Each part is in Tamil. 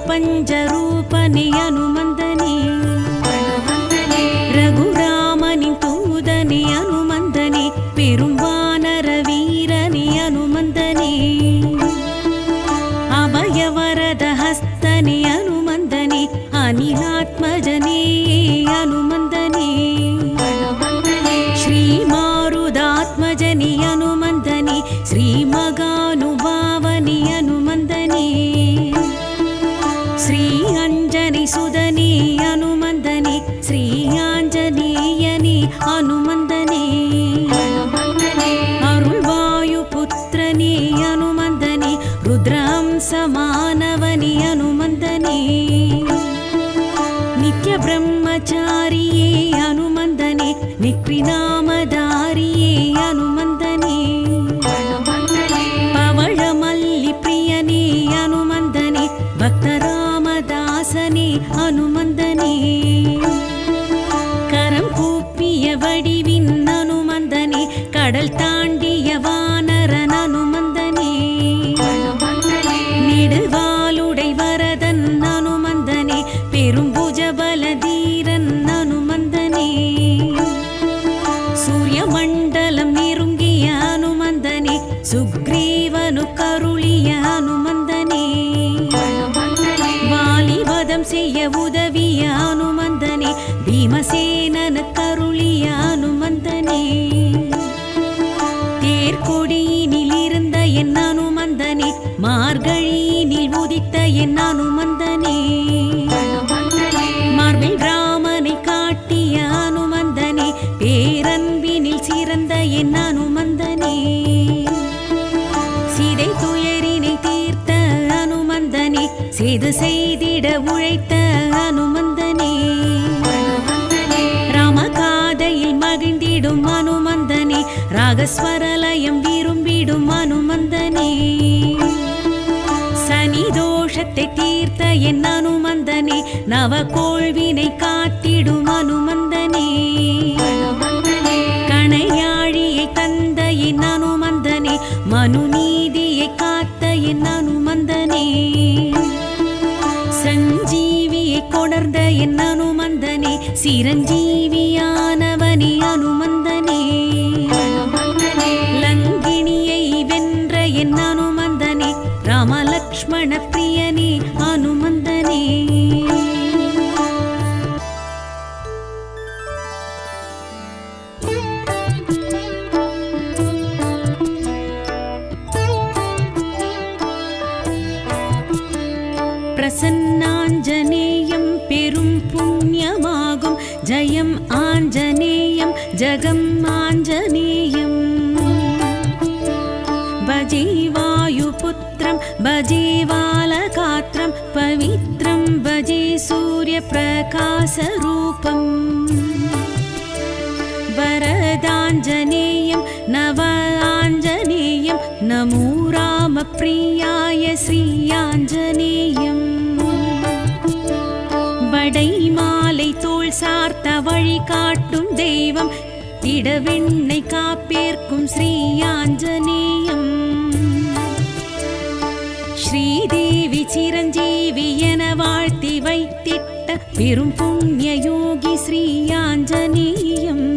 பிரபஞ்சரூபனே அனுமந்தனே ரகுராமனின் தூதனே அனுமந்தனே பெரும் வானர வீரனே அனுமந்தனே அபயவரத ஹஸ்தனே அனுமந்தனே அனிலாத்மஜனே அனுமந்தனே श्रीमारुदात्मजनि अनुमन्दनि श्रीमगानुभावनि अनुमन्दनि श्री अञ्जनि सुदनि अनुमन्दनि श्री आञ्जनेयनि अनुमन्दनि अरुள்வாயுபுத்திரனே அனுமந்தனே ருத்ரம் சமானவனி அனுமந்தனே ನಿತ್ಯ ಬ್ರಹ್ಮಚಾರಿಯೇ ಹನುಮಂದನೆ ನಿಕ್ರಿನಾಮಧಾರಿಯೇ ಹನುಮಂದನೆ ಪವಳಮಲ್ಲಿ ಪ್ರಿಯನೇ ಹನುಮಂದನೆ ಭಕ್ತರಾಮದಾಸನೇ ಹನುಮಂದನೆ கரம் கூப்பிய வடிவின் அனுமந்தனே கடல் தாண்டிய வானரன் அனுமந்தனே நெடுவாலுடை வரதன் அனுமந்தனே பெரும் புஜபலதீரன் அனுமந்தனே சூரிய மண்டலம் நெருங்கிய அனுமந்தனே சுக்ரீவனு கருளிய அனுமந்தனே வாலிபதம் செய்ய உதவிய அனுமந்தனே பீமசேனனு கருளிய அனுமந்தனே தேர்கொடியினில் இருந்த என் அனுமந்தனே மார்கழியினில் உதித்த என் அனுமந்தனே மார்பில் ராமனை காட்டிய அனுமந்தனே பேரன்பினில் சிறந்த என் அனுமந்தனே சீதை துயரினை தீர்த்த அனுமந்தனே செய்து செய்திட உழைத்த அனுமந்தனே ராமகாதையில் மகிழ்ந்திடும் அனுமந்தனே ராகஸ்வரலயம் விரும்பிடும் அனுமந்தனே சனி தோஷத்தை தீர்த்த என் அனுமந்தனே நவகோள்வினை காத்திடும் அனுமந்தனே கணையாழியை தந்த என் அனுமந்தனே மனுநீதியை காத்த என் அனுமந்தனே சஞ்சீவியை கொணர்ந்த என் அனுமந்தனே சிரஞ்சீவியானவனே அனுமந்தனே லங்கிணியை வென்ற என் அனுமந்தனே ராமலக்ஷ்மண பிரியனே அனுமந்தனே பிரசன்னாஞ்சனேயம் பெரும் புண்ணியமாகும் ஜெயம் ஆஞ்சநேயம் ஜெகம் ஆஞ்சநேயம் भजे वायुपुत्रं भजे बालगात्रं पवित्रं भजे सूर्यप्रकाशरूपम् वरदाञ्जनेयं नव आञ्जनेयं नमो रामप्रियाय श्रीयाञ्जनेयम् வடை மாலை தோள் சார்த்த வழி காட்டும் தெய்வம் திடவெண்ணை காப்பேற்கும் ஸ்ரீ ஆஞ்சநேயம் ஸ்ரீதேவி சிரஞ்சீவி என வாழ்த்தி வைத்திட்ட பெரும் புண்ணிய யோகி ஸ்ரீ ஆஞ்சநேயம்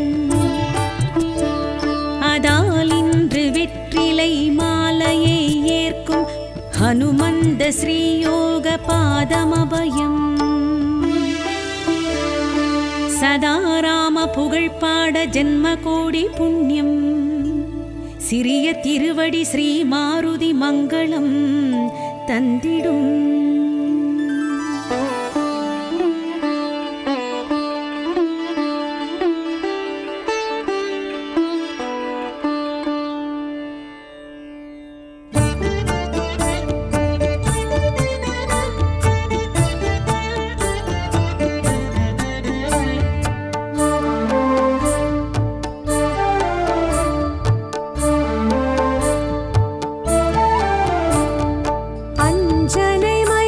அதால் இன்று வெற்றிலை மாலையை ஏற்கும் ஹனுமந்த ஸ்ரீயோக பாதமபயம் சதா ராம புகழ் பாட ஜென்ம கோடி புண்ணியம் சிறிய திருவடி ஸ்ரீ மாருதி மங்களம் தந்திடும் அஞ்சனை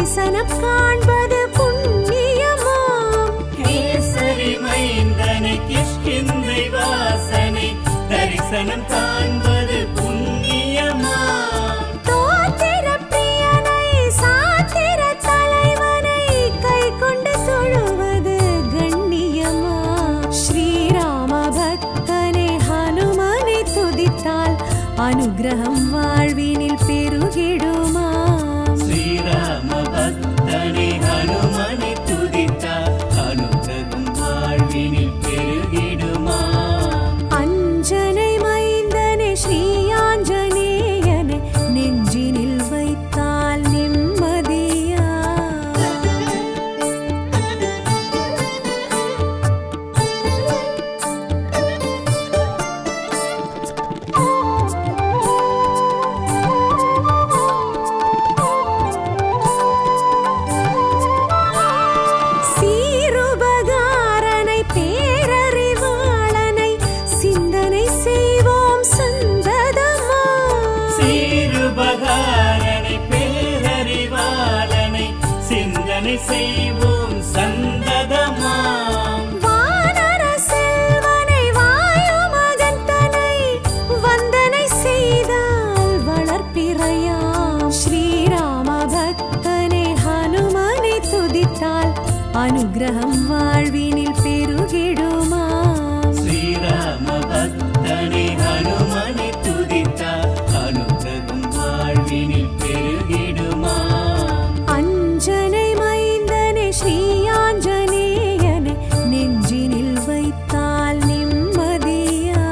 தரிசனம் காண்பது புண்ணியமாம் கேசரி மைந்தனை கிஷ்கிந்தை வாசனை தரிசனம் காண்பது புண்ணியமா தோத்திர பிரியனை சாத்திர தலைவனை கை கொண்டு தொழுவது கண்ணியமா ஸ்ரீராம பக்தனை ஹனுமனை துதித்தால் அனுகிரகம் வாழ்வினில் பெருகிடுமாம் ஸ்ரீராம பக்தனை ஹனுமனை துதித்தார் அனுகிரகம் வாழ்வினில் பெருகிடுமா அஞ்சனை மைந்தனை ஸ்ரீயாஞ்சனேயனை நெஞ்சினில் வைத்தால் நிம்மதியா சீருபகாரனை பேரறிவாளனை சிந்தனை செய்வோம் சந்ததமா சீருபகாரனை பேரறிவாளனை சிந்தனை செய்வோம் சந்ததமாம் வானர செல்வனை வாயு மகந்தனை வந்தனை செய்தால் வளர்ப்பிறையாம் ஸ்ரீராம பக்தனை ஹனுமனை துதித்தால் அனுகிரகம் வாழ்வினில் பெருகிடுமாம் ஸ்ரீராம பக்தனை ஹனுமனை துதித்தார் அனுகிரகம் வாழ்வினில் பெருகிடுமா அஞ்சனை மைந்தனை ஸ்ரீயாஞ்சனேயனை நெஞ்சினில் வைத்தால் நிம்மதியா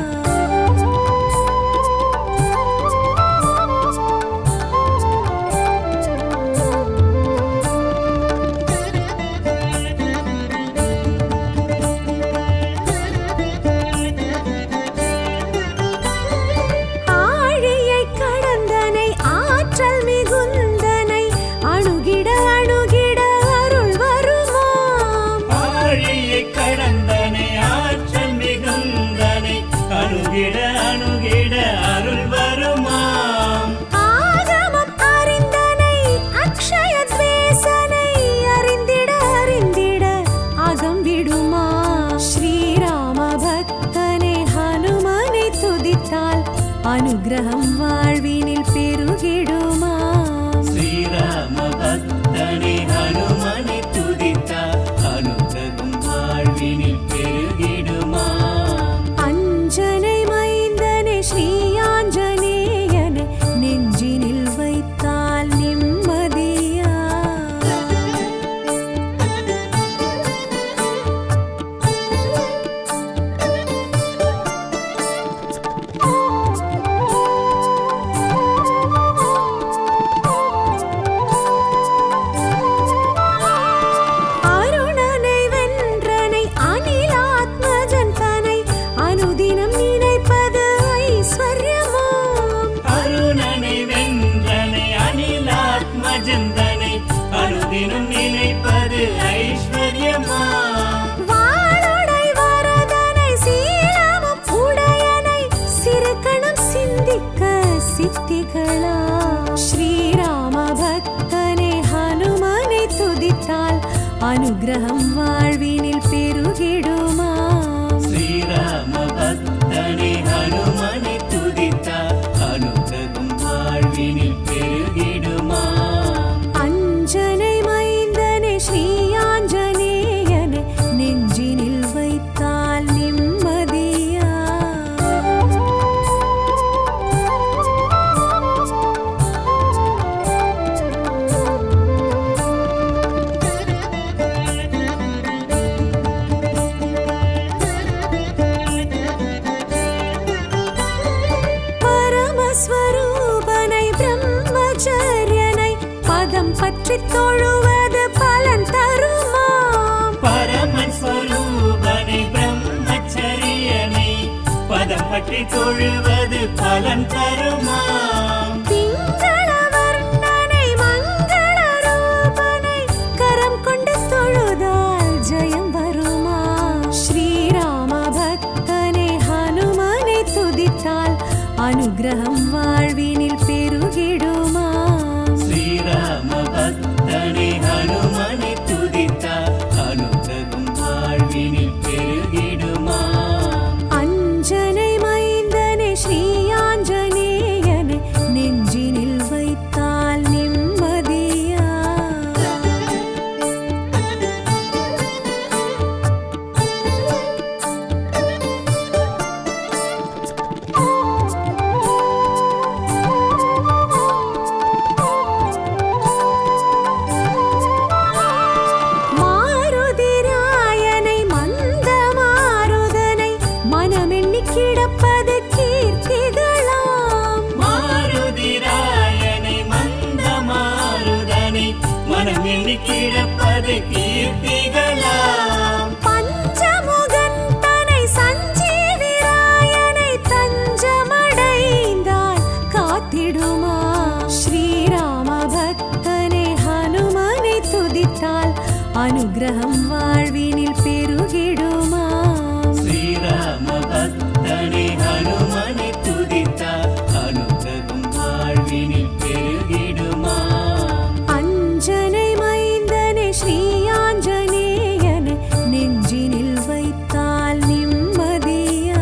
ஆழியை கடந்தனை ஆற்றல் மிகுந்தனை அணுகிட அணுகிட அருள் வருமாம் ஆழியை கடந்தனை ஆற்றல் மிகுந்தனை அணுகிட அணுகிட அருள் வருமாம் ஆகமம் அறிந்தனை அக்ஷய துவேசனை அறிந்திட அறிந்திட அகம் விடுமா ஸ்ரீராம பக்தனை ஹனுமனை துதித்தால் அனுகிரகம் வாழ்வினில் பெருகிடுமா ஸ்ரீராம பக்தனை ஹனுமனை துதித்தார் அனுகிரகம் வாழ்வினில் பெருகிடுமா அஞ்சனை மைந்தனை ஸ்ரீயாஞ்சனேயனை நெஞ்சினில் வைத்தால் நிம்மதியா அருணனை வென்றனை அனிலாத்மஜன் தனை அனுதினம் நினைப்பது ஐஸ்வர்யமாம் அருணனை வென்றனை அனிலாத்மஜந்தனை அனுதினம் நினைப்பது ஐஸ்வர்யமா வாளுடை வரதனை சீலமும் உடையனை சிறுகணம் சிந்திக்க சித்திகளா ஸ்ரீராம பக்தனை ஹனுமனை துதித்தால் அனுகிரகம் வாழ்வினில் பெருகிடுமாம் ஸ்ரீராம பக்தனை ஹனுமனை துதித்தார் அனுகிரகம் வாழ்வினில் பெருகிடுமா அஞ்சனை மைந்தனை ஸ்ரீயாஞ்சனேயனை நெஞ்சினில் வைத்தால் நிம்மதியா பரமஸ்வரூபனை பிரம்மச்சரியனை பதம் பற்றி தொழுவது பலன் தருமாம் பரமன் ஸ்வரூபனை பிரம்மச்சரியனை பதம் பற்றி தொழுவது பலன் தருமாம் பிங்கள வர்ணனை மங்கள ரூபனை கரம் கொண்டு தொழுதால் ஜெயம் வருமா ஸ்ரீராம பக்தனை ஹனுமனை துதித்தால் அனுகிரகம் வாழ்வினில் பெருகிடுமா ஸ்ரீராம பக்த மனம் எண்ணி கிடப்பது கீர்த்திகளாம் பஞ்சமுகன் தனை சஞ்சீவிராயனை தஞ்சமடைந்தால் காத்திடுமா ஸ்ரீராம பக்தனை ஹனுமனை துதித்தால் அனுகிரகம் வாழ்வினில் பெருகிடுமா ஸ்ரீராம பக்தனை ஹனுமனை துதித்தார் அனுகிரகம் வாழ்வினில் பெருகிடுமா அஞ்சனை மைந்தனை ஸ்ரீயாஞ்சனேயனை நெஞ்சினில் வைத்தால் நிம்மதியா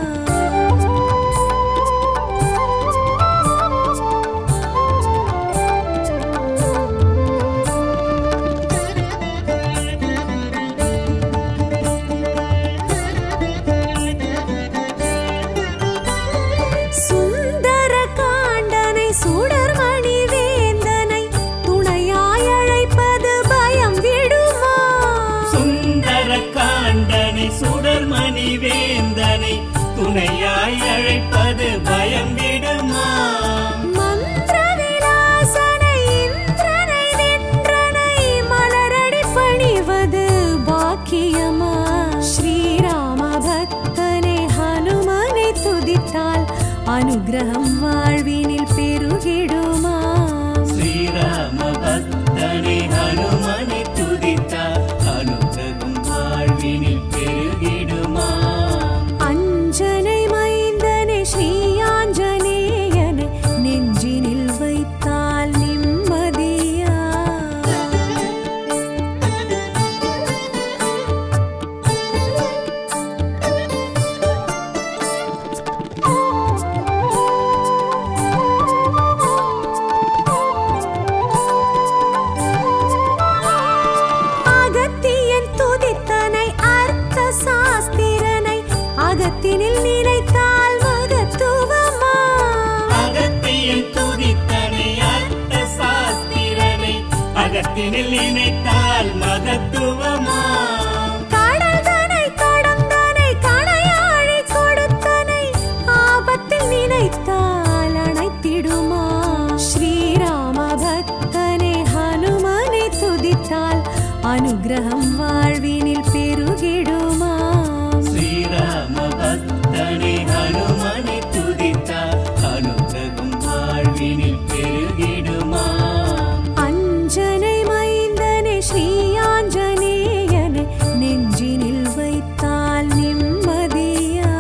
சுந்தர காண்டனை சுடர்மணி வேந்தனை துணையாய் அழைப்பது பயம் விடுமா சுந்தர காண்டனை சுடர்மணி வேந்தனை துணையாய் அழைப்பது பயம் விடுமா மந்திர விலாசனை இந்திரனை வென்றனை மலரடி பணிவது பாக்கியமா ஸ்ரீராம பக்தனை ஹனுமனை துதித்தால் அனுகிரகம் வாழ்வினில் பெருகிடுமா ஸ்ரீராம பக்தனை ஹனுமனை துதித்தார் அனுகிரகம் வாழ்வினில் பெருகிடுமா அஞ்சனை மைந்தனை ஸ்ரீயாஞ்சனேயனை நெஞ்சினில் வைத்தால் நிம்மதியா அகத்தியன் துதித்தனை அர்த்த சாஸ்திரனை அகத்தினில் நினைத்தால் மகத்துவமா அகத்தியில் துதித்தனை அர்த்த சாஸ்திரனை அகத்தினில் நினைத்தால் மகத்துவமா கடல்தனை கடந்தனை கணையாழி கொடுத்தனை ஆபத்தில் நினைத்தால் அணைத்திடுமா ஸ்ரீராம பக்தனை ஹனுமனை துதித்தால் அனுகிரகம் வாழ்வினில் பெருகிடுமா ஸ்ரீராம பக்தனை ஹனுமனை துதித்தார் அனுகிரகம் வாழ்வினில் பெருகிடுமா அஞ்சனை மைந்தனை ஸ்ரீயாஞ்சனேயனை நெஞ்சினில் வைத்தால் நிம்மதியா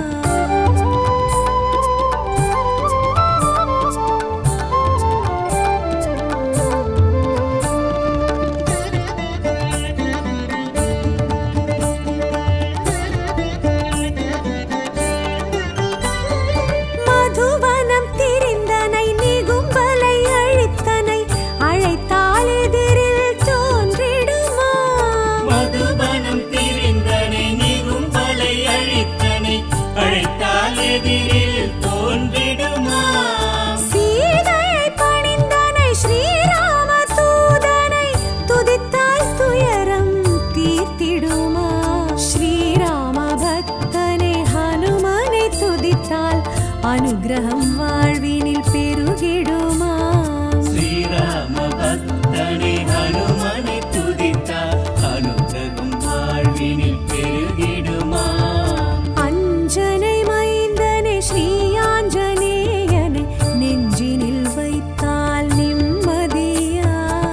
மதுவனம் திரிந்தனை நிகும்பலை அழித்தனை அழைத்தால் எதிரில் தோன்றிடுமா மதுபனம் திரிந்தனை நிகும்பலை அழித்தனை அழைத்தால் எதிரில் தோன்றிடுமா சீதையை பணிந்தனை ஸ்ரீராம தூதனை துதித்தால் துயரம் தீர்த்திடுமா ஸ்ரீராம பக்தனை ஹனுமனை துதித்தால் அனுகிரகம் வாழ்வினில் பெருகிடுமா ஸ்ரீராம பக்தனை ஹனுமனை துதித்தார் அனுகிரகம் வாழ்வினில் பெருகிடுமா அஞ்சனை மைந்தனை ஸ்ரீயாஞ்சனேயனை நெஞ்சினில் வைத்தால் நிம்மதியா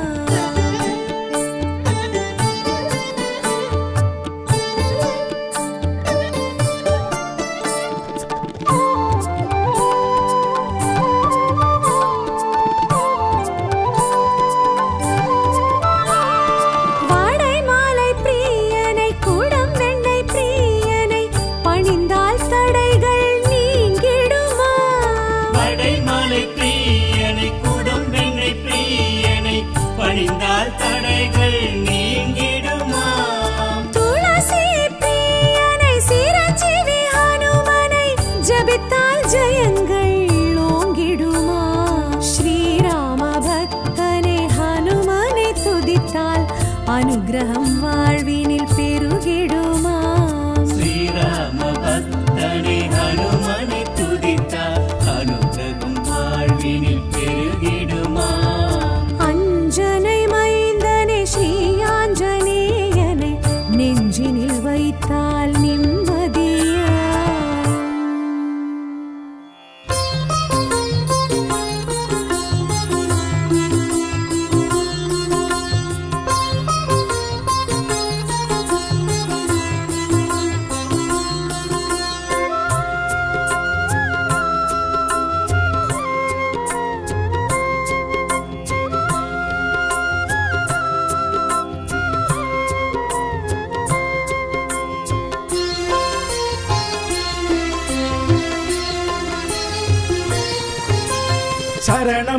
வாடை மாலை பிரியனை குடம் வெண்ணெய் பிரியனை பணிந்தால் தடைகள் நீங்கிடுமா படைமலை பிரியனை குடம் வெண்ணை பிரியனை பணிந்தால் தடைகள் நீங்கிடுமா துளசி பிரியனை சிரஞ்சீவி ஹனுமனை ஜபித்தால் ஜெயங்கள் ஓங்கிடுமா ஸ்ரீராம பக்தனை ஹனுமனை துதித்தால் அனுகிரகம் வாழ்வினில் பெருகிடுமா ஸ்ரீராம பக்தனை ஹனுமனை துதித்தார் அனுகிரகம் வாழ்வினில் பெருகிடுமா அஞ்சனை மை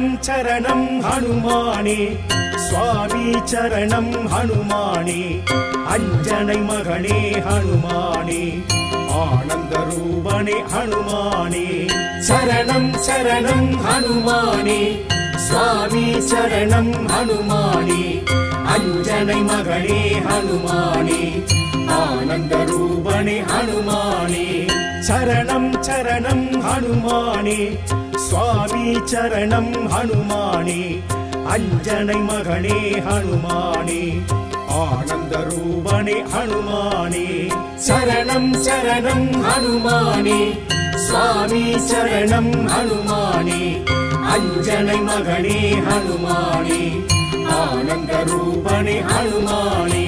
சரணம் சரணம் ஹனுமானே சுவாமி சரணம் ஹனுமானே அஞ்சனை மகனே ஹனுமானே ஆனந்த ரூபனே ஹனுமானே சரணம் சரணம் ஹனுமானே சுவாமி சரணம் ஹனுமானே அஞ்சனை மகனே ஹனுமானே ஆனந்த ரூபனே ஹனுமானே சரணம் சரணம் ஹனுமானே சுவாமி சரணம் ஹனுமானே அஞ்சனை மகனே ஹனுமானே ஆனந்த ரூபனே ஹனுமானே சரணம் சரணம் ஹனுமானே சுவாமி சரணம் ஹனுமானே அஞ்சனை மகனே ஹனுமானே ஆனந்த ரூபனே ஹனுமானே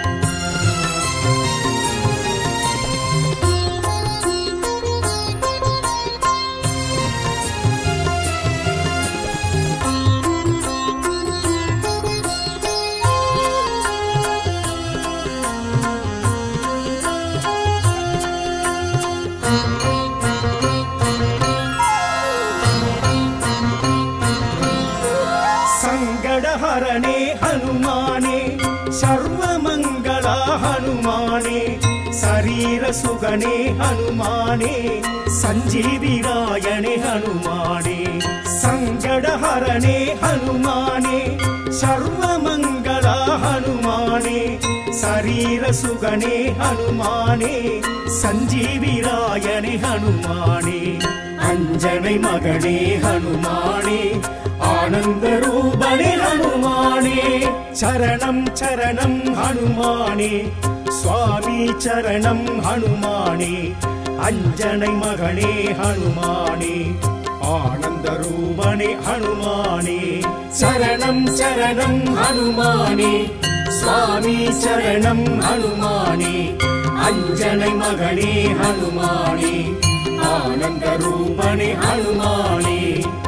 சங்கடஹரணே ஹனுமானே சர்வமங்களா ஹனுமானே சரீர சுகனே ஹனுமானே சஞ்சீவிராயணே ஹனுமானே சங்கடஹரணே ஹனுமானே சர்வமங்களா ஹனுமானே சரீர சுகனே ஹனுமானே சஞ்சீவிராயணே ஹனுமானே அஞ்சனை மகனே ஹனுமானே ஆனந்த ரூபனே ஹனுமானே சரணம் சரணம் ஹனுமானே சுவாமி சரணம் ஹனுமானே அஞ்சனை மகனே ஹனுமானே ஆனந்த ரூபனே ஹனுமானே சரணம் சரணம் ஹனுமானே சுவாமி சரணம் ஹனுமானே அஞ்சனை மகனே ஹனுமானே ஆனந்த ரூபனே ஹனுமானே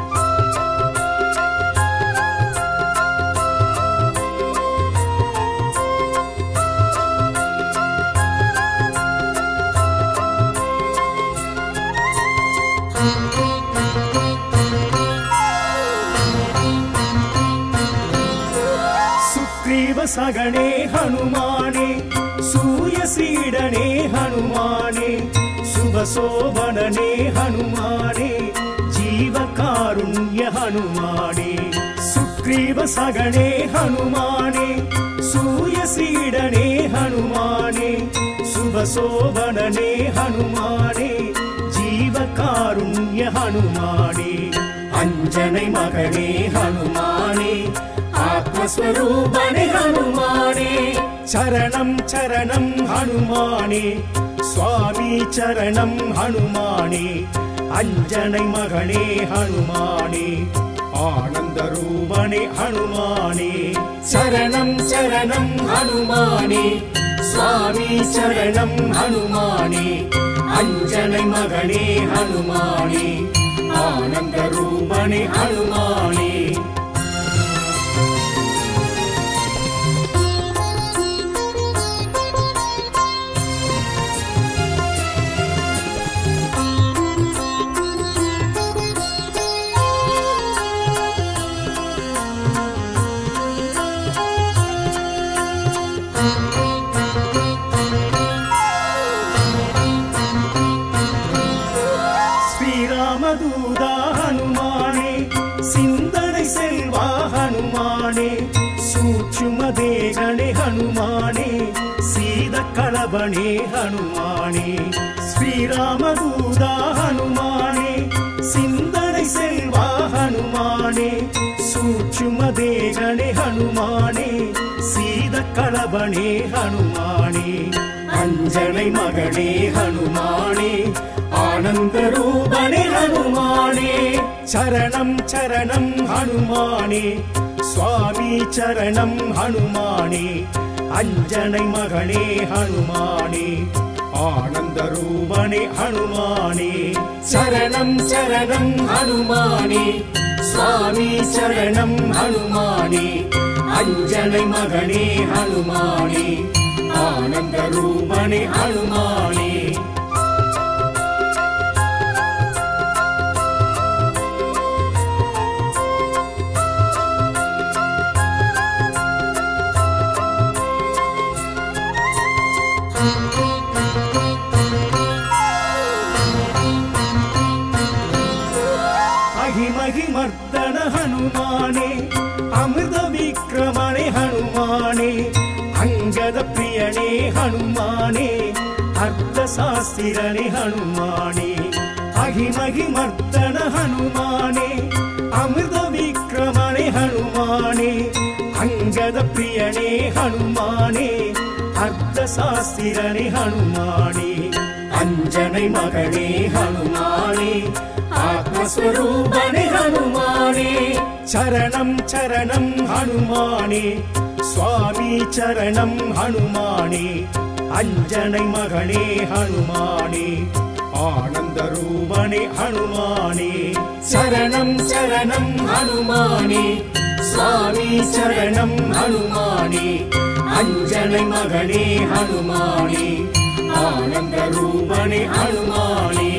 சுக்ரீவ சகனே ஹனுமானே சூயசீடனே ஹனுமானே சுபசோபனனே ஹனுமானே ஜீவகாருண்ய ஹனுமானே சுக்ரீவ சகனே ஹனுமானே சூயசீடனே ஹனுமானே சுபசோபனனே ஹனுமானே ஜீவகாருண்ய ஹனுமானே அஞ்சனை மகனே ஹனுமானே ஆத்மஸ்வரூபனே ஹனுமானே சரணம் சரணம் ஹனுமானே சுவாமி சரணம் ஹனுமானே அஞ்சனை மகனே ஹனுமானே ஆனந்த ரூபனே ஹனுமானே சரணம் சரணம் ஹனுமானே சுவாமி சரணம் ஹனுமானே அஞ்சனை மகனே ஹனுமானே ஆனந்த ரூபனே ஹனுமானே ஸ்ரீராமதூதா ஹனுமானே சிந்தனை செல்வா ஹனுமானே சூட்சுமதேகனே ஹனுமானே சீத கலபனே ஹனுமானே ஸ்ரீராமதூதா ஹனுமானே சிந்தனை செல்வா ஹனுமானே சூட்சுமதேகனே ஹனுமானே சீத கலபனே ஹனுமானே அஞ்சனை மகனே ஹனுமானே ஆனந்த ரூபனே ஹனுமானே சரணம் சரணம் ஹனுமானே சுவாமி சரணம் ஹனுமானே அஞ்சனை மகனே ஹனுமானே ஆனந்த ரூபனே ஹனுமானே சரணம் சரணம் ஹனுமானே சுவாமி சரணம் ஹனுமானே அஞ்சனை மகனே ஹனுமானே ஆனந்த ரூபனே ஹனுமானே அமிர்த விக்ரமணே ஹனுமானே அங்கத பிரியனே ஹனுமானே அர்த்த சாஸ்திரனே ஹனுமானே அகிமகி மர்த்தன ஹனுமானே அமிர்த விக்ரமணே ஹனுமானே அங்கத பிரியனே ஹனுமானே அர்த்த சாஸ்திரனே ஹனுமானே அஞ்சனை மகனே ஹனுமானே ஆத்மஸ்வரூபனே ஹனுமானே சரணம் சரணம் ஹனுமானே சுவாமி சரணம் ஹனுமானே அஞ்சனை மகனே ஹனுமானே ஆனந்த ரூபனே ஹனுமானே சரணம் சரணம் ஹனுமானே சுவாமி சரணம் ஹனுமானே அஞ்சனை மகனே ஹனுமானே ஆனந்த ரூபனே ஹனுமானே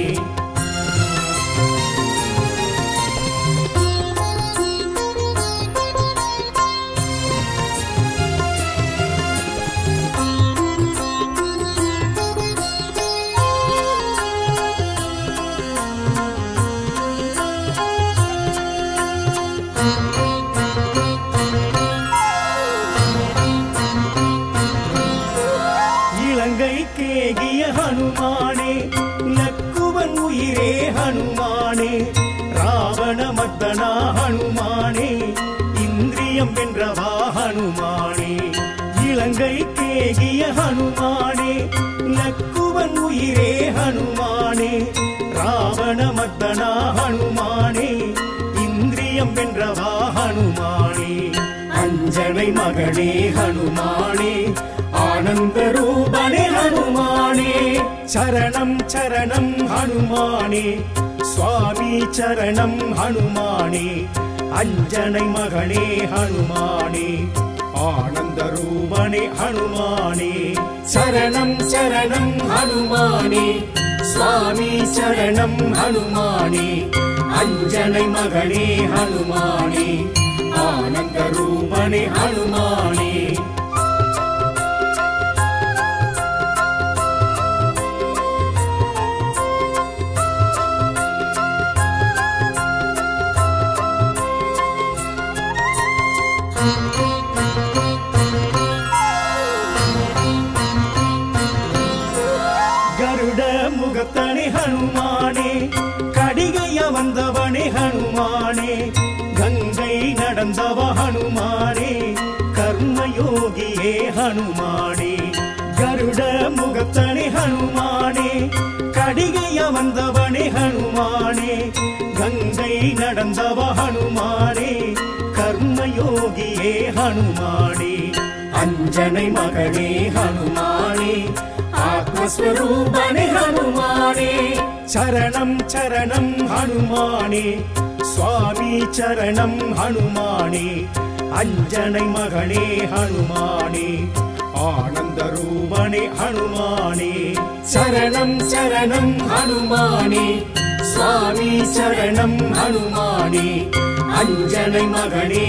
இலங்கை கேகிய ஹனுமானே லக்குவன் உயிரே ஹனுமானே ராவண மர்தனா ஹனுமானே இந்திரியம் வென்றவா ஹனுமானே இலங்கை கேகிய ஹனுமானே லக்குவன் உயிரே ஹனுமானே ராவண மர்தனா ஹனுமானே இந்திரியம் வென்றவா ஹனுமானே அஞ்சனை மகனே ஹனுமானே ஆனந்த ரூபனே ஹனுமானே சரணம் சரணம் ஹனுமானே சுவாமி சரணம் ஹனுமானே அஞ்சனை மகனே ஹனுமானே ஆனந்த ரூபனே ஹனுமானே சரணம் சரணம் ஹனுமானே சுவாமி சரணம் ஹனுமானே அஞ்சனை மகனே ஹனுமானே ஆனந்த ரூபனே ஹனுமானே கருட முகத்தனே ஹனுமானே கடிகைய வந்தவனே ஹனுமானே கங்கை நடந்தவ ஹனுமானே கர்மயோகியே ஹனுமானே கருட முகத்தனே ஹனுமானே கடிகைய வந்தவனே ஹனுமானே கங்கை நடந்தவ ஹனுமானே கர்மயோகியே ஹனுமானே அஞ்சனை மகனே ஹனுமானே ஆத்மஸ்வரூபனே ஹனுமானே சரணம் சரணம் ஹனுமானே சுவாமி சரணம் ஹனுமானே அஞ்சனை மகனே ஹனுமானே ஆனந்த ரூபனே ஹனுமானே சரணம் சரணம் ஹனுமானே சுவாமி சரணம் ஹனுமானே அஞ்சனை மகனே, மகனே, ஹனுமானே, அஞ்சனை மகனே, ஹனுமானே, ஆனந்த ரூபனே, ஹனுமானே, சரணம், சரணம், ஹனுமானே, சுவாமி, சரணம், ஹனுமானே, அஞ்சனை மகனே, ஹனுமானே, ஆனந்த ரூபனே, ஹனுமானே, சரணம், சரணம், ஹனுமானே, சுவாமி,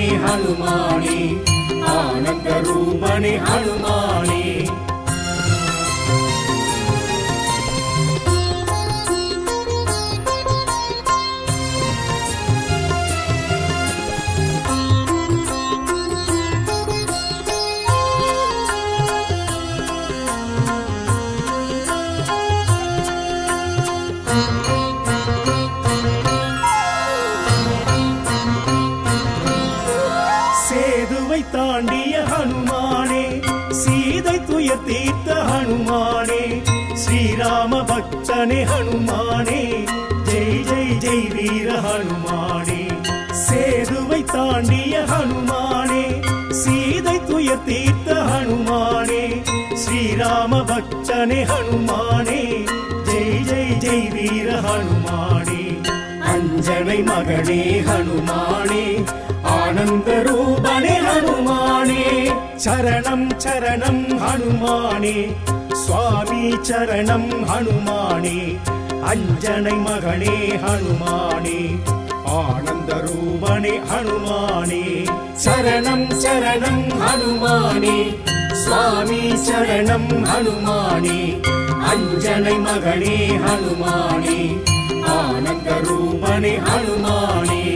சேதுவை தாண்டிய ஹனுமானே சீதை துயர் தீர்த்த ஹனுமானே ஸ்ரீராம பக்தனே ஹனுமானே ஜெய் ஜெய் ஜெய் வீர ஹனுமானே சேதுவை தாண்டிய ஹனுமானே சீதை துயர் தீர்த்த ஹனுமானே ஸ்ரீராம பக்தனே ஹனுமானே ஜெய் ஜெய் ஜெய் வீர ஹனுமானே அஞ்சனை மகனே ஹனுமானே ஆனந்த ரூபனே ஹனுமானே சரணம் சரணம் ஹனுமானே சுவாமி சரணம் ஹனுமானே அஞ்சனை மகனே ஹனுமானே ஆனந்த ரூபனே ஹனுமானே சரணம் சரணம் ஹனுமானே சுவாமி சரணம் ஹனுமானே அஞ்சனை மகனே ஹனுமானே ஆனந்த ரூபனே ஹனுமானே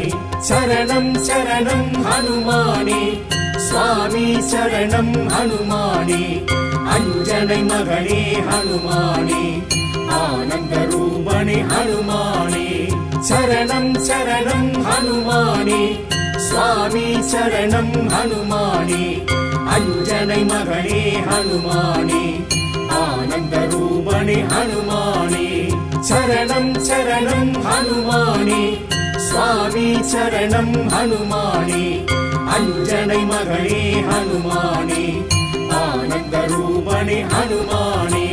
சரணம் சரணம் ஹனுமானே சுவாமி சரணம் ஹனுமானே அஞ்சனை மகனே ஹனுமானே ஆனந்த ரூபனே ஹனுமானே சரணம் சரணம் ஹனுமானே சுவாமி சரணம் ஹனுமானே அஞ்சனை மகனே ஹனுமானே ஆனந்த ரூபனே ஹனுமானே சரணம் சரணம் ஹனுமானே சுவாமி சரணம் ஹனுமானே அஞ்சனை மகனே ஹனுமானே ஆனந்த ரூபனே ஹனுமானே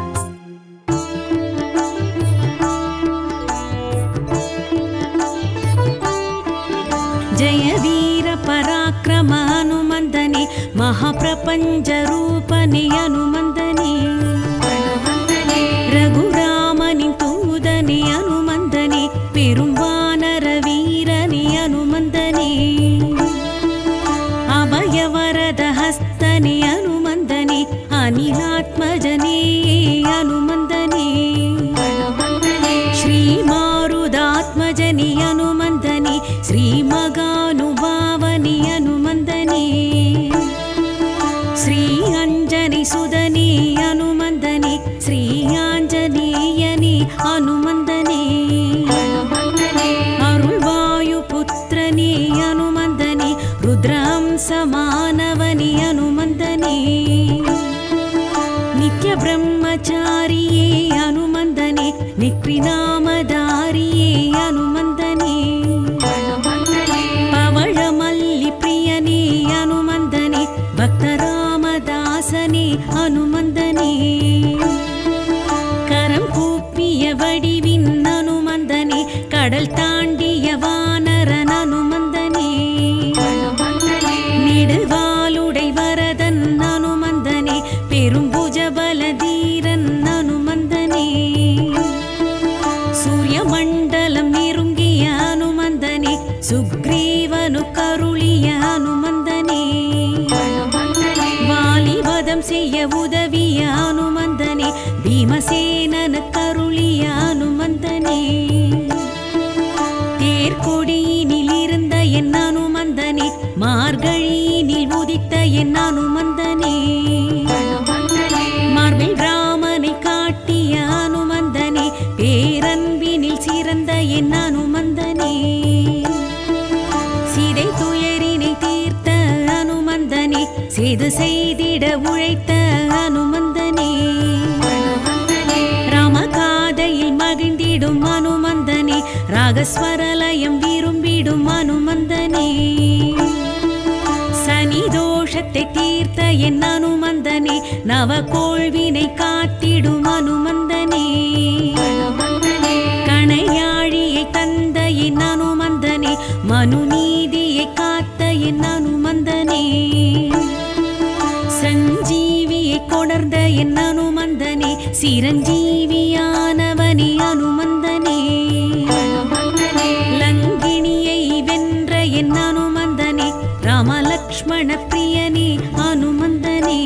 जय वीर पराक्रम हनुमन्दने महाप्रपञ्च रूपने हनुमन्दने रघुरामनि तूदने हनुमन्दने पेरुम्वानर वीरने हनुमन्दने अभयवरद हस्तने हनुमन्दने अनिलात्मजने हनुमन्दने श्रीमारुदात्मजनि हनुमन्दनि श्रीमगानुभावनि हनुमन्दनि श्री अञ्जनि सुदनि हनुमन्दनि श्री आञ्जनेयनि हनुमन्दनि अरुள்வாயுபுத்திரனே அனுமந்தனே ருத்ரம் சமானவனி அனுமந்தனே நித்ய பிரம்மச்சாரியே அனுமந்தனே நிக்ரிநாமதாரியே அனுமந்தனே பவழமல்லி பிரியனே அனுமந்தனே பக்தராமதாசனே அனுமந்தனே கரம் கூப்பிய வடிவின் அனுமந்தனே கடல் தாண்டிய வானரன் அனுமந்தனே நெடுவாலுடை வரதன் அனுமந்தனே பெரும் புஜபல தீரன் அனுமந்தனே சூரிய மண்டலம் நெருங்கிய அனுமந்தனே சுக்ரீவனு கருளிய அனுமந்தனே வாலிவதம் செய்ய உதவிய அனுமந்தனே பீமசேனனு கருளிய அனுமந்தனே தேர்கொடியினில் இருந்த என் அனுமந்தனே மார்கழியினில் உதித்த என் அனுமந்தனே மார்பில் ராமனை காட்டிய அனுமந்தனே பேரன்பினில் சிறந்த என் அனுமந்தனே சிதை துயரினை தீர்த்த அனுமந்தனே செய்து செய்திட உழைத்த அனுமந்தனே ராமகாதையில் மகிழ்ந்திடும் அனுமந்தனே ராகஸ்வரலயம் விரும்பிடும் அனுமந்தனே சனி தோஷத்தை தீர்த்த என் அனுமந்தனே நவகோள்வினை காத்திடும் அனுமந்தனே கணையாழியை தந்த என் அனுமந்தனே மனு நீதியை காத்த என் அனுமந்தனே சஞ்சீவியை கொணர்ந்த என் அனுமந்தனே சிரஞ்சீவியானவனே அனுமந்தனே லங்கிணியை வென்ற என் அனுமந்தனே ராமலக்ஷ்மண பிரியனே அனுமந்தனே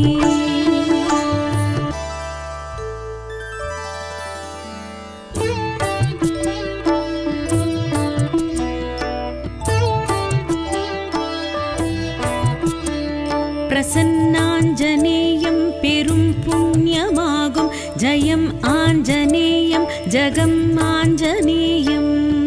பிரசன்னாஞ்சனேயம் பெரும் புண்ணியமாகும் ஜெயம் ஆஞ்சநேயம் ஜெகம் ஆஞ்சநேயம்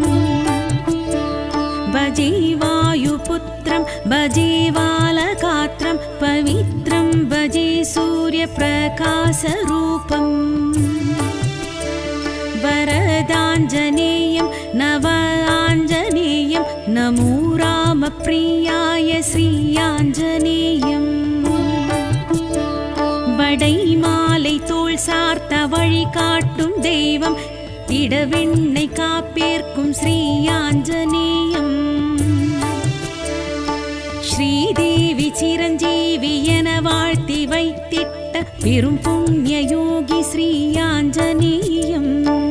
भजे वायुपुत्रं भजे बालगात्रं पवित्रं भजे सूर्यप्रकाशरूपम् वरदाञ्जनेयं नव आञ्जनेयं नमो रामप्रियाय श्रीयाञ्जनेयम् வடை மாலை தோள் சார்த்த வழி காட்டும் தெய்வம் இடவெண்ணை காப்பேற்கும் ஸ்ரீ ஆஞ்சநேயம் ஸ்ரீதேவி சிரஞ்சீவி என வாழ்த்தி வைத்திட்ட பெரும் புண்ணிய யோகி ஸ்ரீ ஆஞ்சநேயம்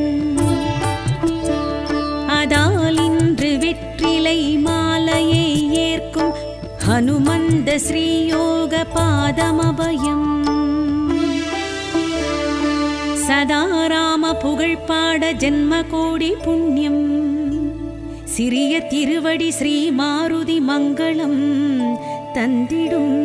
அதால் இன்று வெற்றிலை மாலையை ஏற்கும் ஹனுமந்த ஸ்ரீயோக பாதமபயம் சதா ராம புகழ் பாட ஜென்ம கோடி புண்ணியம் சிறிய திருவடி ஸ்ரீ மாருதி மங்களம் தந்திடும்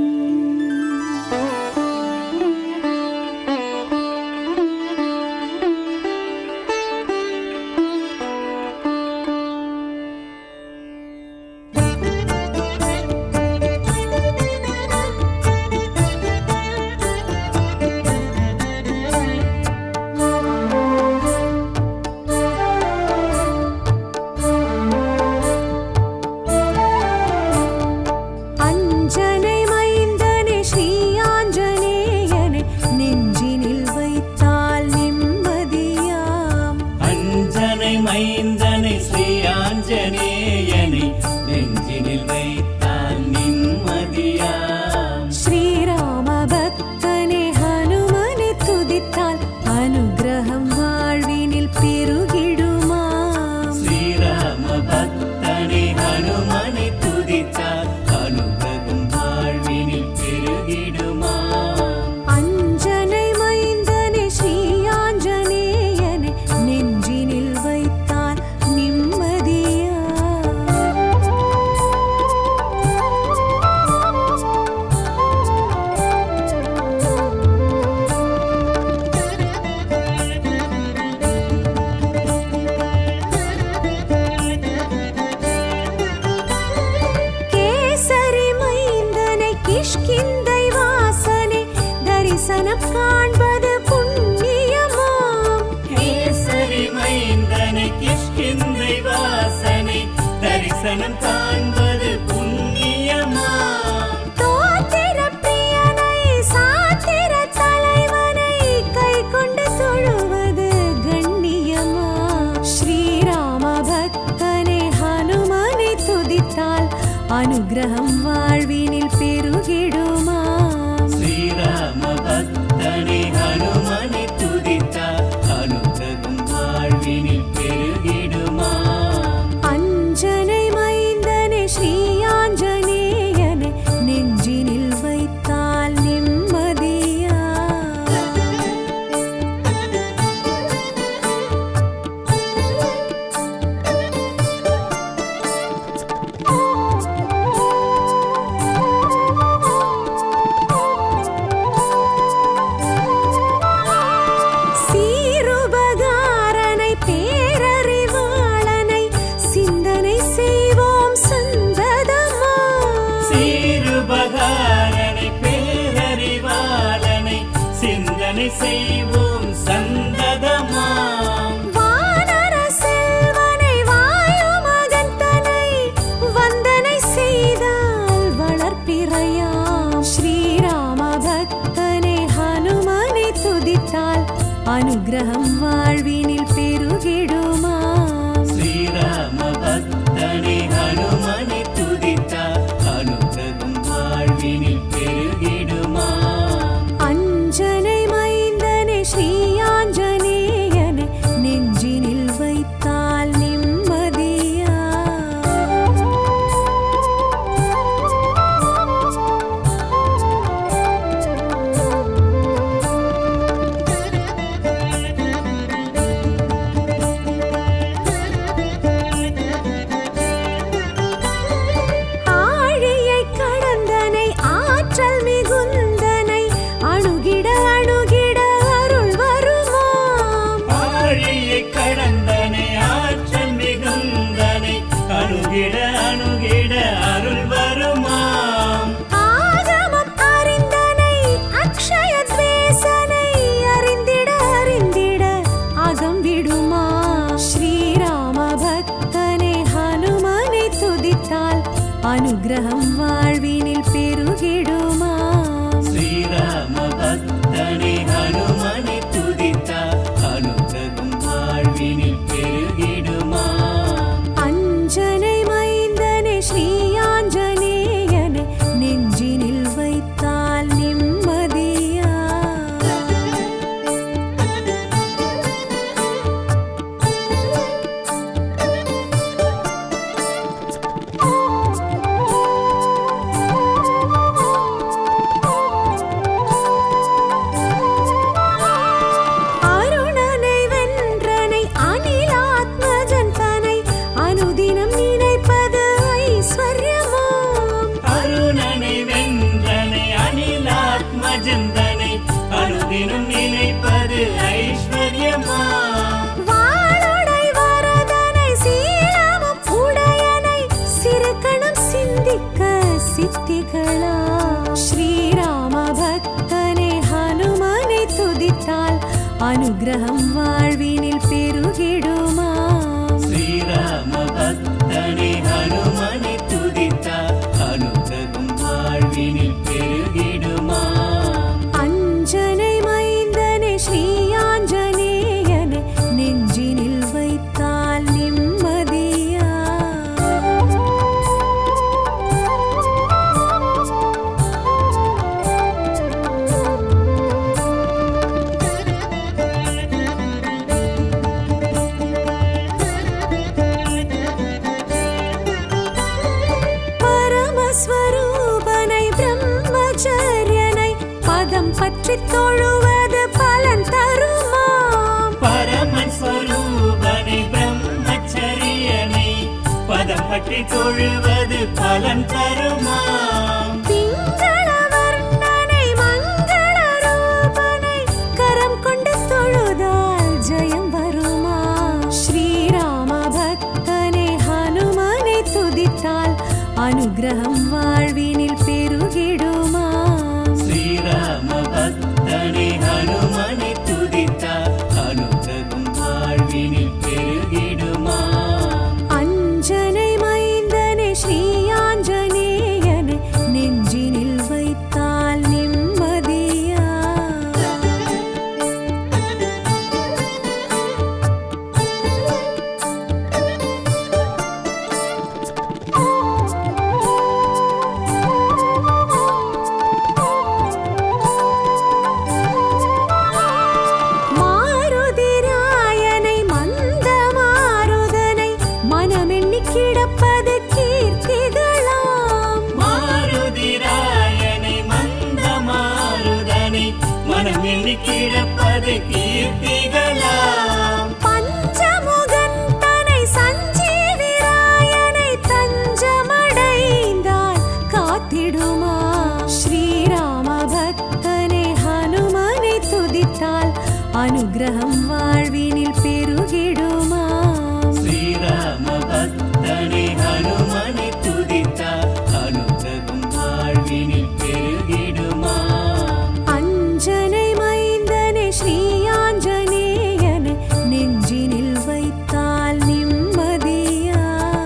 அஞ்சனை மைந்தனே ஸ்ரீ ஆஞ்சநேயனே நெஞ்சினில் வைத்தால் நிம்மதியாம் அஞ்சனை மைந்தனை ஸ்ரீ ஆஞ்சநேயனை நெஞ்சினில் வைத்தால் நிம்மதியாம் ஸ்ரீராம பக்தனே ஹனுமனை துதித்தால் அனுகிரகம் வாழ்வினில் பெருகிடுமாம் ஸ்ரீராம பக்தனை ஹனுமனை துதித்தார் அனுகிரகம் வாழ்வினில் பெருகிடுமாம் அஞ்சனை மைந்தனே ஸ்ரீ ஆஞ்சநேயனே நெஞ்சினில் வைத்தால் நிம்மதியா கேசரி மைந்தனை கிஷ்கிந்தை வாசனை தரிசனம் காண்பது புண்ணியமாம் கேசரி மைந்தனை கிஷ்கிந்தை வாசனை தரிசனம் காண்பது புண்ணியமாம் தோத்திர பிரியனை சாத்திர தலைவனை கை கொண்டு தொழுவது கண்ணியமா ஸ்ரீராம பக்தனை ஹனுமனை துதித்தால் அனுகிரகம் வாழ்வினில் பெருகிடுமாம் ஸ்ரீராம பக்தனை ஹனுமனை துதித்தார் அனுகிரகம் வாழ்வினில் பெருகிடுமாம் அஞ்சனை மைந்தனே ஸ்ரீ ஆஞ்சநேயனே நெஞ்சினில் வைத்தால் நிம்மதியா சீருபகாரனை பேரறிவாளனை சிந்தனை செய்வோம் சந்ததமா சீருபகாரனை பேரறிவாளனை சிந்தனை செய்வோம் சந்ததமாம் வானர செல்வனை வாயு மகந்தனை வந்தனை செய்தால் வளர்ப்பிறையாம் ஸ்ரீராம பக்தனை ஹனுமனை துதித்தால் அனுகிரகம் வாழ்வினில் பெருகிடுமாம் ஸ்ரீராம பக்தனை ஹனுமனை துதித்தார் அனுகிரகம் வாழ்வினில் பெருகிடுமாம் அஞ்சனை மைந்தனே ஸ்ரீ ஆஞ்சநேயனே நெஞ்சினில் வைத்தால் நிம்மதியா ஆழியை கடந்தனை ஆற்றல் மிகுந்தனை அணுகிட அணுகிட அருள் வருமாம் ஆழியை கடந்தனை ஆற்றல் மிகுந்தனை அணுகிட அணுகிட அருள் வருமாம் ஆகமம் அறிந்தனை அக்ஷய தேசனை அறிந்திட அறிந்திட அகம் விடுமா ஸ்ரீராம பக்தனை ஹனுமனை துதித்தால் அனுகிரகம் வாழ்வினில் பெருகிடுமாம் ஸ்ரீராம பக்தனை ஹனுமனை துதித்தார் அனுகிரகம் வாழ்வினில் பெருகிடுமாம் அஞ்சனை மைந்தனே ஸ்ரீ ஆஞ்சநேயனே நெஞ்சினில் வைத்தால் நிம்மதியா மூர்த்திகளா ஸ்ரீராம பக்தனே ஹனுமனை துதித்தால் அனுகிரகம் வாழ்வினில் பெருகிடுமா ஸ்ரீராம பக்தனே ஹனுமனை துதித்தார் அனுகிரகம் வாழ்வினில் பெருகிடுமா அஞ்சனை மைந்தனே ஸ்ரீயாஞ்சனேயனை நெஞ்சினில் வைத்தால் நிம்மதியா பரமஸ்வரூபனை பிரம்மச்சரியனை பதம் பற்றி தொழுவது பலன் தருமாம் பரமன் ஸ்வரூபனை பிரம்மச்சரியனை பதம் பற்றி தொழுவது பலன் தருமாம் பிங்கள வர்ணனை மங்கள ரூபனை கரம் கொண்டு தொழுதால் ஜெயம் வருமா ஸ்ரீராம பக்தனை ஹனுமனை துதித்தால் அனுகிரகம் வாழ்வினில் பெருகிடுமா ஸ்ரீராம பக்தனே ஹனுமனை துதித்தார் அனுகிரகம் வாழ்வினில் பெருகிடுமா அஞ்சனை மைந்தனே ஸ்ரீயாஞ்சனேயனை நெஞ்சினில் வைத்தால் நிம்மதியா மாருதிராயனை மந்த மாருதனை மனமெண்ணி கிடப்பது கீர்த்திகளாம் மாருதிராயனை மந்த மாருதனை மனம் எண்ணி கிடப்பது கீர்த்திகளாம் பஞ்சமுகன் தனை சஞ்சீவிராயனை தஞ்சமடைந்தால் காத்திடுமா ஸ்ரீராம பக்தனை ஹனுமனை துதித்தால் அனுகிரகம் வாழ்வினில் பெருகிடுமா ஸ்ரீராம பக்தனை ஹனுமனை துதித்தார் அனுகிரகம் வாழ்வினில் பெருகிடுமா அஞ்சனை மைந்தனை ஸ்ரீயாஞ்சனேயனை நெஞ்சினில் வைத்தால் நிம்மதியா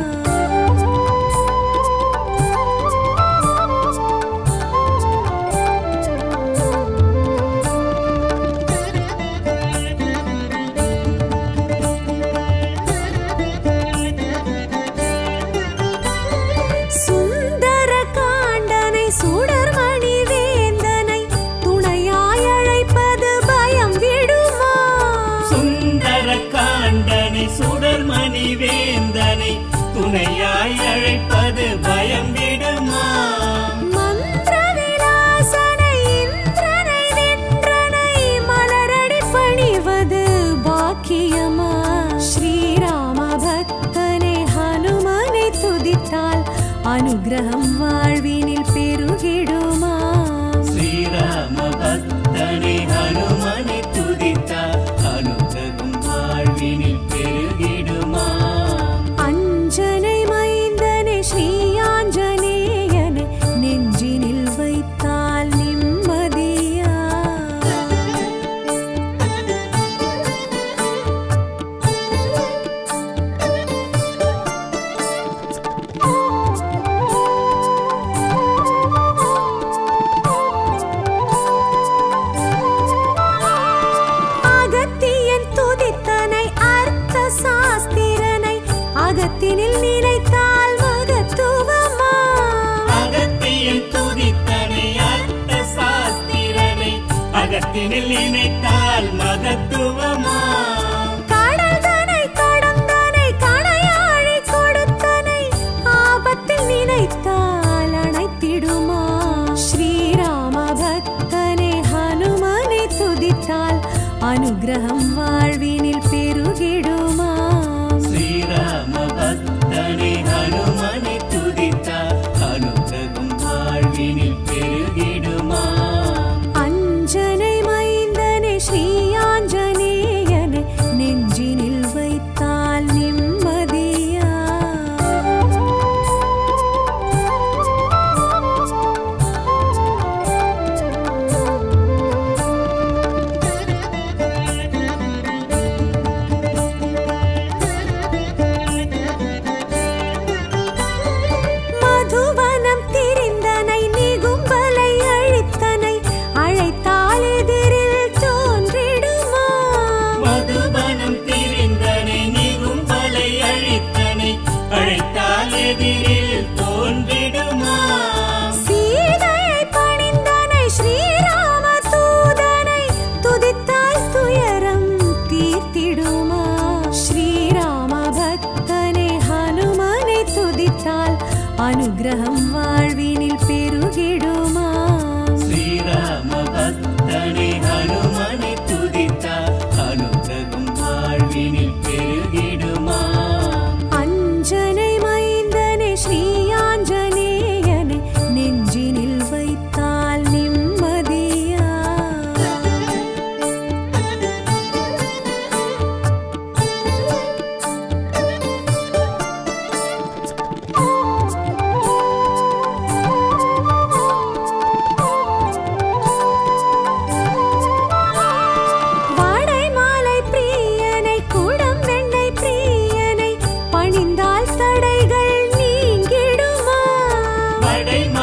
சுந்தர காண்டனை சுடர்மணி வேந்தனை துணையாய் அழைப்பது பயம் விடுமா சுந்தர காண்டனை சுடர்மணி வேந்தனை துணையாய் அழைப்பது பயம் விடுமா மந்திர விலாசனை இந்திரனை வென்றனை மலரடி பணிவது பாக்கியமா ஸ்ரீராம பக்தனை ஹனுமனை துதித்தால் அனுகிரகம் வாழ்வினில் பெருகிடுமா ஸ்ரீராம பக்தனை ஹனுமனை துதித்தார் அனுகிரகம் வாழ்வினில் பெருகிடுமா அஞ்சனை மைந்தனை ஸ்ரீயாஞ்சனேயனை நெஞ்சினில் வைத்தால் நிம்மதியா அகத்தியன் துதித்தனை அர்த்த சாஸ்திரனை அகத்தினில் நினைத்தால் மகத்துவமா அகத்தியன் துதித்தனை அர்த்த சாஸ்திரனை அகத்தினில் நினைத்தால் மகத்துவமா கடல்தனை கடந்தனை கணையாழி கொடுத்தனை ஆபத்தில் நினைத்தால் அணைத்திடுமா ஸ்ரீராம பக்தனை ஹனுமனை துதித்தால் அனுகிரகம் வாழ்வினில் பெருகிடுமா ஸ்ரீராம பக்தனை ஹனுமனை துதித்தார் அனுகிரகம் வாழ்வினில் பெருகிடுமா அஞ்சனை மைந்தனை ஸ்ரீயாஞ்சனேயனை நெஞ்சினில் வைத்தால் நிம்மதியா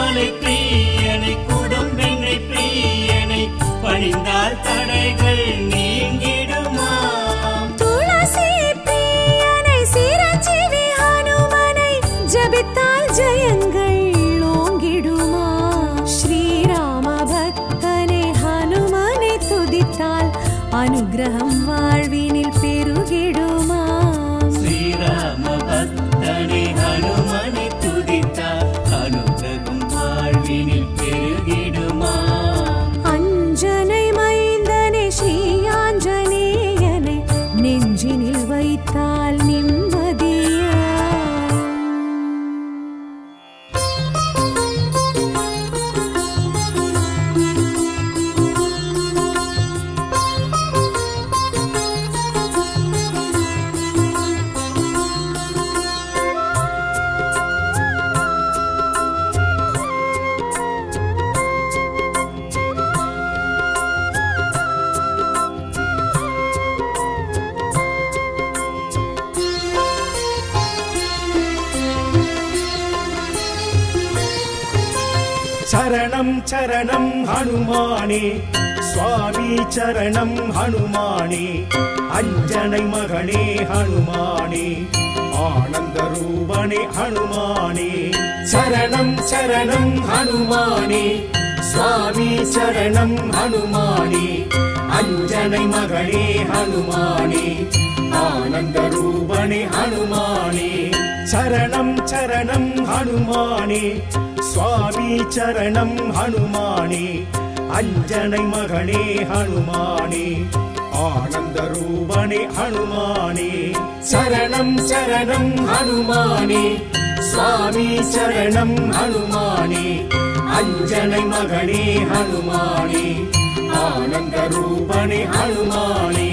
மலை பிரியனை குடும்பெண்ணை பிரியனை பணிந்தால் தடைகள் நீங்கிடுமாம் துளசி பிரியனை சிரஞ்சீவி ஹனுமனை ஜபித்தால் ஜெயங்கள் ஓங்கிடுமா ஸ்ரீராம பக்தனை ஹனுமனை துதித்தால் அனுகிரகம் வாழ்வினில் பெருகிடுமா ஸ்ரீராம பக்தனை ஹனுமனை துதித்தார் அனுகிரகம் வாழ்வினில் பெருகிடுமாம் அஞ்சனை மைந்தனை ஸ்ரீ ஆஞ்சநேயனை நெஞ்சினில் வைத்தால் நிம்மதியா சரணம் சரணம் ஹனுமானே சுவாமி சரணம் ஹனுமானே அஞ்சனை மகனே ஹனுமானே ஆனந்த ரூபனே ஹனுமானே சரணம் சரணம் ஹனுமானே சுவாமி சரணம் ஹனுமானே அஞ்சனை மகனே ஹனுமானே ஆனந்த ரூபனே ஹனுமானே சரணம் சரணம் ஹனுமானே சுவாமி சரணம் ஹனுமானே அஞ்சனை மகனே ஹனுமானே ஆனந்த ரூபனே ஹனுமானே சரணம் சரணம் ஹனுமானே சுவாமி சரணம் ஹனுமானே அஞ்சனை மகனே ஹனுமானே ஆனந்த ரூபனே ஹனுமானே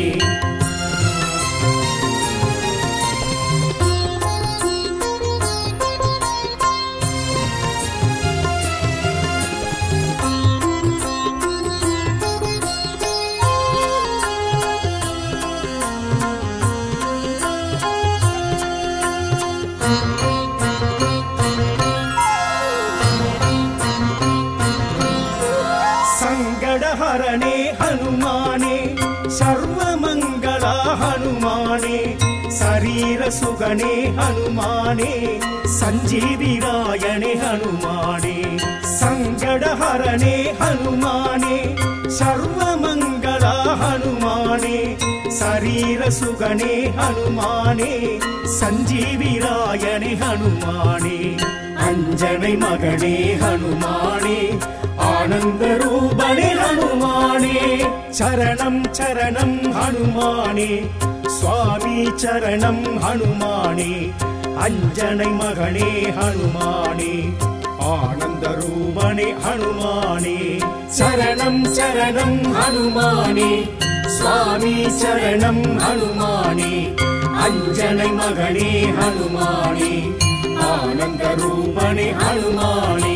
சங்கடஹரணே ஹனுமானே சர்வமங்களா ஹனுமானே சரீர சுகனே ஹனுமானே சஞ்சீவிராயணே ஹனுமானே சங்கடஹரணே ஹனுமானே சர்வமங்களா ஹனுமானே சரீர சுகனே ஹனுமானே சஞ்சீவிராயணே ஹனுமானே அஞ்சனை மகனே ஹனுமானே ஆனந்த ரூபனே ஹனுமானே சரணம் சரணம் ஹனுமானே சுவாமி சரணம் ஹனுமானே அஞ்சனை மகனே ஹனுமானே ஆனந்த ரூபனே ஹனுமானே சரணம் சரணம் ஹனுமானே சுவாமி சரணம் ஹனுமானே அஞ்சனை மகனே ஹனுமானே ஆனந்த ரூபனே ஹனுமானே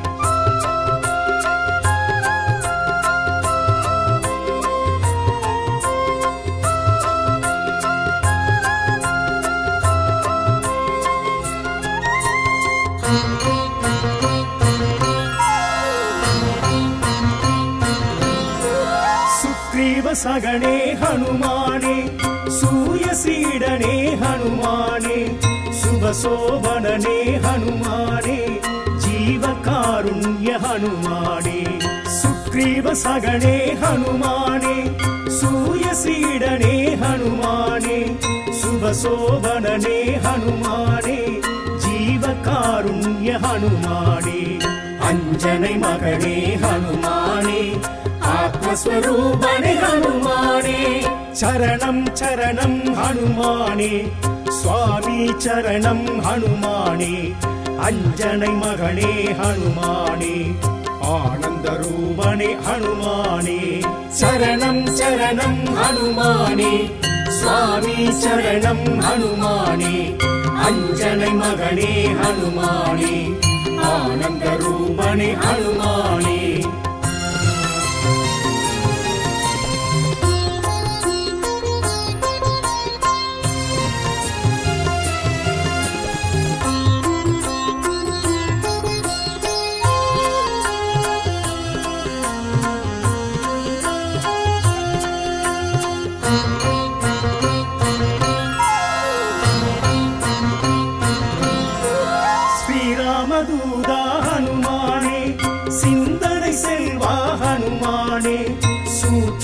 சுக்ரீவ சகனே ஹனுமானே சூயசீடனே ஹனுமானே சுபசோபனனே ஹனுமானே ஜீவகாருண்ய ஹனுமானே சுக்ரீவ சகனே ஹனுமானே சூயசீடனே ஹனுமானே சுபசோபனனே ஹனுமானே ஜீவகாருண்ய ஹனுமானே அஞ்சனை மகனே ஹனுமானே ஆத்மஸ்வரூபனே ஹனுமானே சரணம் சரணம் ஹனுமானே சுவாமி சரணம் ஹனுமானே அஞ்சனை மகனே ஹனுமானே ஆனந்த ரூபனே ஹனுமானே சரணம் சரணம் ஹனுமானே சுவாமி சரணம் ஹனுமானே அஞ்சனை மகனே ஹனுமானே ஆனந்த ரூபனே ஹனுமானே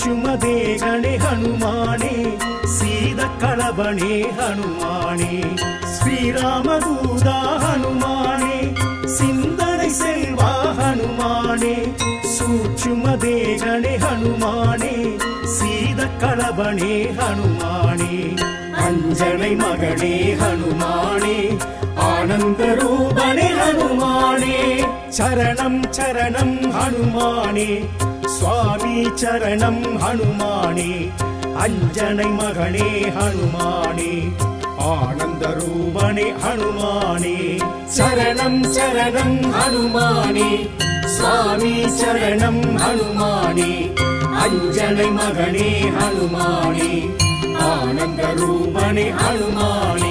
சூட்சுமதேகனே ஹனுமானே சீத களபனே ஹனுமானே ஸ்ரீராமதூதா ஹனுமானே சிந்தனை செல்வா ஹனுமானே சூட்சுமதேகனே ஹனுமானே சீத களபனே ஹனுமானே அஞ்சனை மகனே ஹனுமானே ஆனந்த ரூபனே ஹனுமானே சரணம் சரணம் ஹனுமானே சுவாமி சரணம் ஹனுமானே அஞ்சனை மகனே ஹனுமானே ஆனந்த ரூபனே ஹனுமானே சரணம் சரணம் ஹனுமானே சுவாமி சரணம் ஹனுமானே அஞ்சனை மகனே ஹனுமானே ஆனந்த ரூபனே ஹனுமானே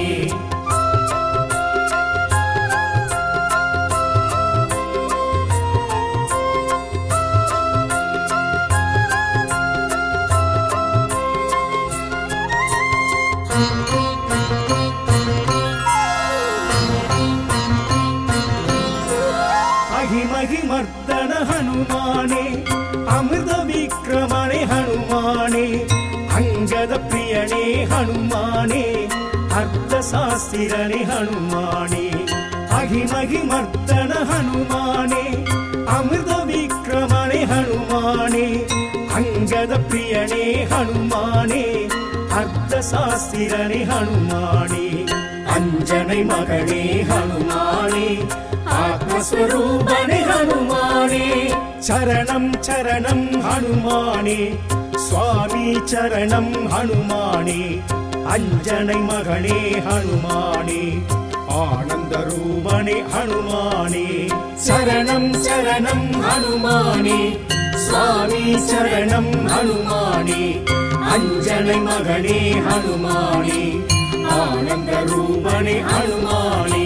அகிமகி மர்தன ஹனுமானே அமிர்த விக்ரமணே ஹனுமானே அங்கத பிரியனே ஹனுமானே அர்த்த சாஸ்திரனே ஹனுமானே அகிமகி மர்தன ஹனுமானே அமிர்த விக்ரமணே ஹனுமானே அங்கத பிரியனே ஹனுமானே அர்த்த சாஸ்திரனே ஹனுமானே அஞ்சனை மகனே ஹனுமானே ஆத்மஸ்வரூபனே ஹனுமானே சரணம் சரணம் ஹனுமானே சுவாமி சரணம் ஹனுமானே அஞ்சனை மகனே ஹனுமானே ஆனந்த ரூபனே ஹனுமானே சரணம் சரணம் ஹனுமானே சுவாமி சரணம் ஹனுமானே அஞ்சனை மகனே ஹனுமானே ஆனந்த ரூபனே ஹனுமானே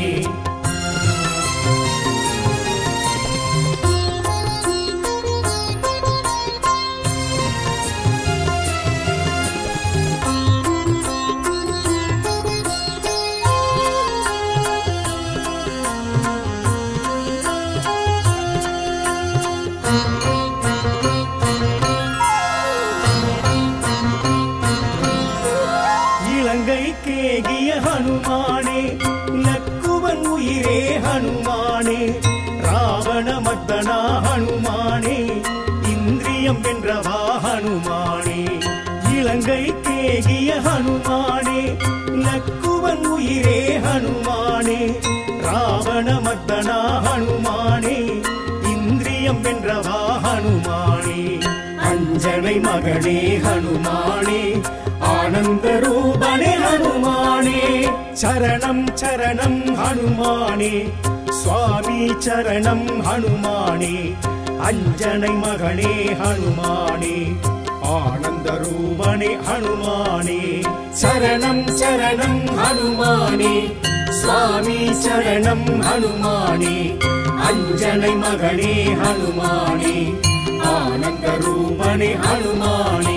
இலங்கை கேகிய ஹனுமானே நக்குவன் உயிரே ஹனுமானே ராவண மர்தனா ஹனுமானே இந்திரியம் வென்றவா ஹனுமானே இலங்கை கேகிய ஹனுமானே நக்குவன் உயிரே ஹனுமானே ராவண மர்தனா ஹனுமானே இந்திரியம் வென்றவா ஹனுமானே அஞ்சனை மகனே ஹனுமானே ஆனந்த ரூபனே ஹனுமானே சரணம் சரணம் ஹனுமானே சுவாமி சரணம் ஹனுமானே அஞ்சனை மகனே ஹனுமானே ஆனந்த ரூபனே ஹனுமானே சரணம் சரணம் ஹனுமானே சுவாமி சரணம் ஹனுமானே அஞ்சனை மகனே ஹனுமானே ஆனந்த ரூபனே ஹனுமானே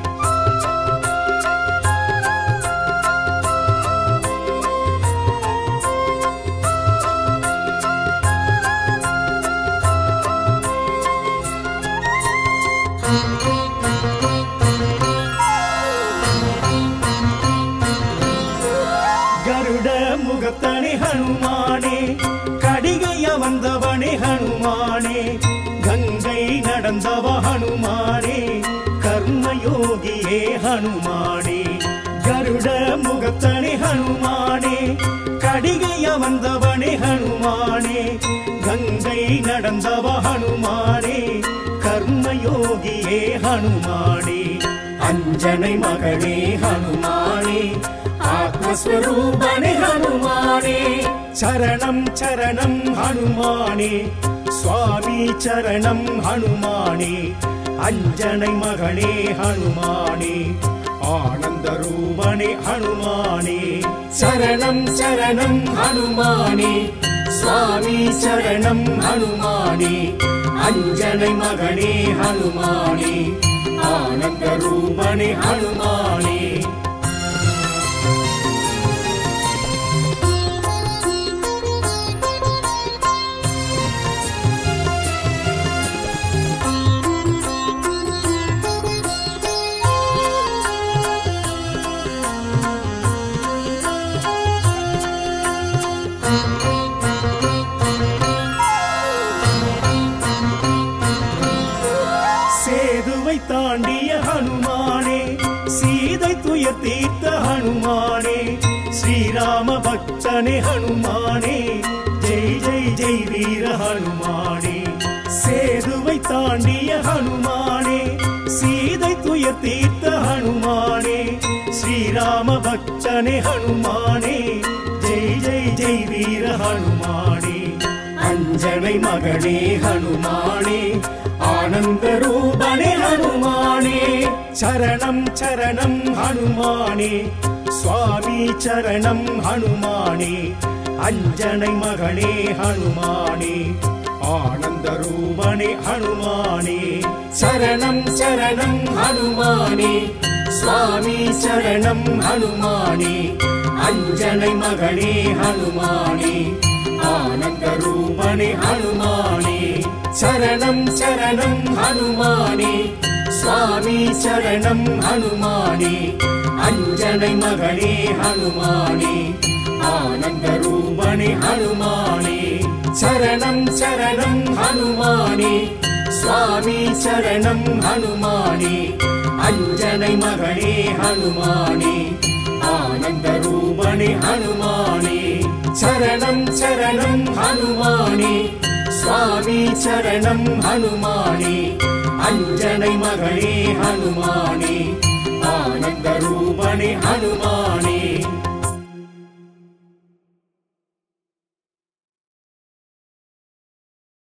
கருட முகத்தனே ஹனுமானே கடிகைய வந்தவனே ஹனுமானே கங்கை நடந்தவ ஹனுமானே கர்மயோகியே ஹனுமானே கருட முகத்தனே ஹனுமானே கடிகைய வந்தவனே ஹனுமானே கங்கை நடந்தவ ஹனுமானே கர்மயோகியே ஹனுமானே அஞ்சனை மகனே ஹனுமானே ஆத்மஸ்வரூபனே ஹனுமானே சரணம் சரணம் ஹனுமானே சுவாமி சரணம் ஹனுமானே அஞ்சனை மகனே ஹனுமானே ஆனந்த ரூபனே ஹனுமானே சரணம் சரணம் ஹனுமானே சுவாமி சரணம் ஹனுமானே அஞ்சனை மகனே ஹனுமானே ஆனந்த ரூபனே ஹனுமானே துயர் தீர்த்த ஹனுமானே ஸ்ரீராம பக்தனே ஹனுமானே ஜெய் ஜெய் ஜெய் வீர ஹனுமானே சேதுவை தாண்டிய ஹனுமானே சீதை துயர் தீர்த்த ஹனுமானே ஸ்ரீராம பக்தனே ஹனுமானே ஜெய் ஜெய் ஜெய் வீர ஹனுமானே அஞ்சனை மகனே ஹனுமானே ஆனந்த ரூபனே ஹனுமானே சரணம் சரணம் ஹனுமானே சுவாமி சரணம் ஹனுமானே அஞ்சனை மகனே ஹனுமானே ஆனந்த ரூபனே ஹனுமானே சரணம் சரணம் ஹனுமானே சுவாமி சரணம் ஹனுமானே அஞ்சனை மகனே ஹனுமானே ஆனந்த ரூபனே ஹனுமானே சரணம் சரணம் ஹனுமானே சுவாமி சரணம் ஹனுமானே அஞ்சனை மகனே ஹனுமானே ஆனந்த ரூபனே ஹனுமானே சரணம் சரணம் ஹனுமானே சுவாமி சரணம் ஹனுமானே அஞ்சனை மகனே ஹனுமானே ஆனந்த ரூபனே ஹனுமானே சரணம் சரணம் ஹனுமானே சுவாமி சரணம் ஹனுமானே அஞ்சனை மகனே ஹனுமானே ஆனந்த ரூபனே ஹனுமானே